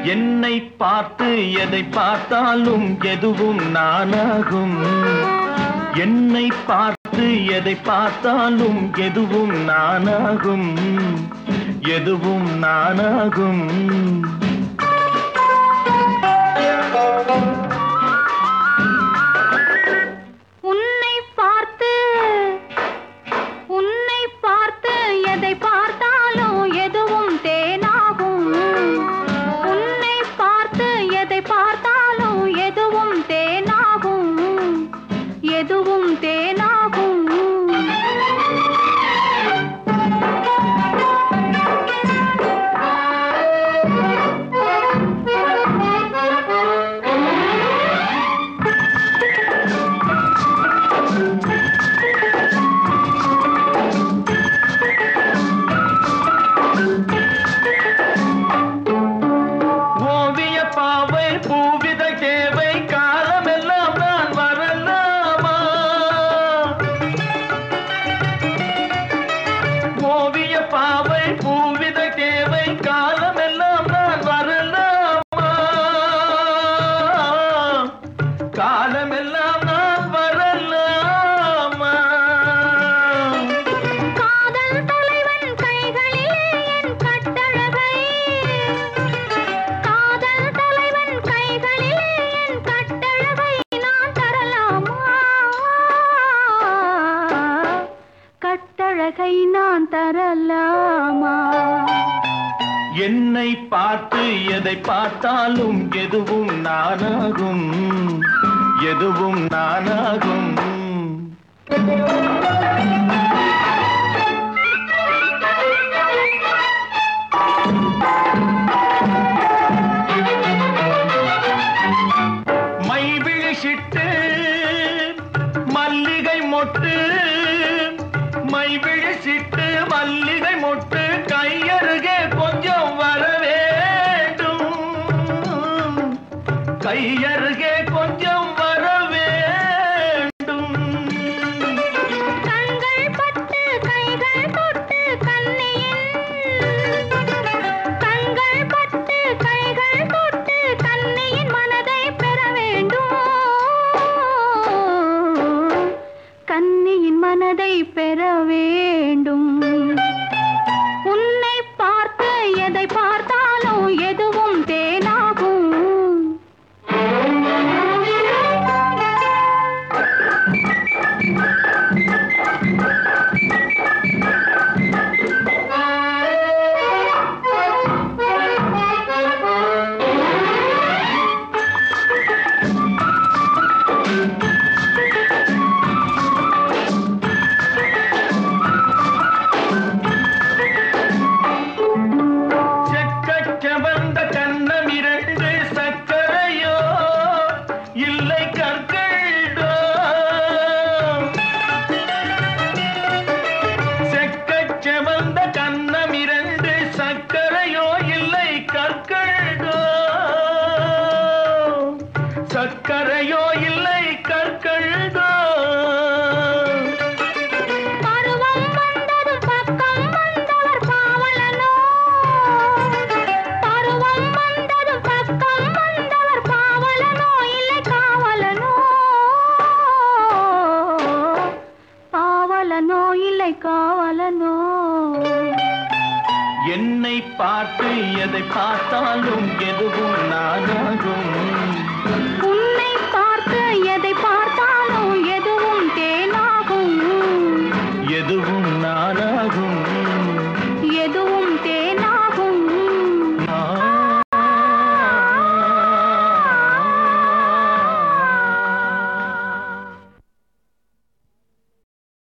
என்னை பார்த்து எதை பார்த்தாலும் எதுவும் நானாகும் என்னை பார்த்து எதை பார்த்தாலும் எதுவும் நானாகும் எதுவும் நானாகும் உன்னை பார்த்து உன்னை பார்த்து எதை பார்த்தாலும் எதுவும் தேனாகும் உன்னை பார்த்து எதை பார்த்தாலும் எதுவும் தேனாகும் எதுவும் தேனாகும் ஓவிய பாவை பூவித தேவை காலமெல்லாம் நான் வரலாமா ஓவிய பாவை பூவித தேவை காலமெல்லாம் நான் வரலாமா காலமெல்லாம் நான் வரலாமா காதல் தலைவன் கைகளிலே என் கட்டழகை காதல் தலைவன் கைகளிலே என் கட்டழகை நான் தரலாமா கட்டழகை நான் தரலாமா என்னை பார்த்து எதை பார்த்தாலும் எதுவும் நானாகும் எதுவும் நானாகும் மை விழிச்சிட்டு மல்லிகை மொட்டு மை விழிச்சிட்டு மல்லிகை மொட்டு கையருகே கொஞ்சம் வர வேண்டும் கையருகே கொஞ்சம் வர வேண்டும் கண்கள் பட்டு கைகள் தொட்டு கண்ணியின் கண்கள் பட்டு கைகள் தொட்டு கண்ணியின் மனதை பெற வேண்டும் கண்ணியின் மனதை பெற வேண்டும் உன்னை பார்த்து எதை பார்த்தாலும் எதுவும் தேனாகும் செக்கச் செவந்த கண்ணம் இரண்டு சக்கரையோ இல்லை கற்களோ செக்கச் செவந்த கண்ணம் இரண்டு சக்கரையோ இல்லை கற்களோ சக்கரையோ இல்லை கற்களோ பருவம் வந்தது பக்கம் வந்தவர் பாவலனோ பருவம் வந்தது பக்கம் வந்தவர் பாவலனோ இல்லை காவலனோ பாவலனோ இல்லை காவலனோ என்னை பார்த்து எதை பார்த்தாலும் எதுவும் நானாகும் உன்னை பார்த்து எதை பார்த்தாலும் எதுவும் தேனாகும் எதுவும் நானாகும்